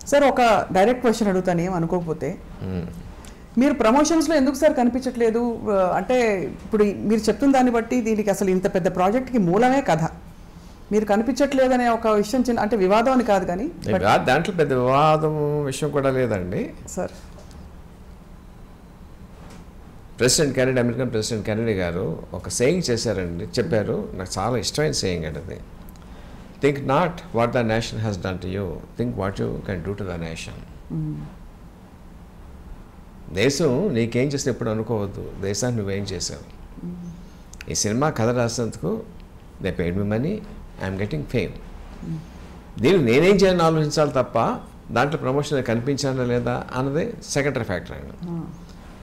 Sir ఒక direct question అడుగుతాను ఏం అనుకోకపోతే మ్మ్. మీరు ప్రమోషన్స్లో ఎందుకు సార్ కనిపించట్లేదు ఆ, అంటే ఇప్పుడు మీరు చెప్తున్న దాన్ని బట్టి దీనికి అసలు ఇంత పెద్ద ప్రాజెక్ట్కి మూలమే కథ మీరు కనిపించట్లేదనే ఒక విషయం చిన్న అంటే వివాదం అని కాదు కానీ but- దా- దాంట్లో పెద్ద వివాదం విషయం కూడా లేదండి sir president Kennedy American president Kennedy garu ఒక సేయింగ్ చేశారండి చెప్పారు నాకు చాలా ఇష్టమైన సేయింగ్ అండి అది think not what the nation has done to you think what you can do to the nation దేశం నీకేం చేస్తే ఎప్పుడు అనుకోవద్దు దేశాన్ని నువ్వేం చేసావు ఈ సినిమా కథ రాసినందుకు they paid me money I'm getting fame దీనికి నేనేం చేయాలని ఆలోచించాలి తప్ప దాంట్లో ప్రమోషన్ కనిపించానా లేదా అన్నది సెకండరీ ఫ్యాక్టర్ అండి ఆ.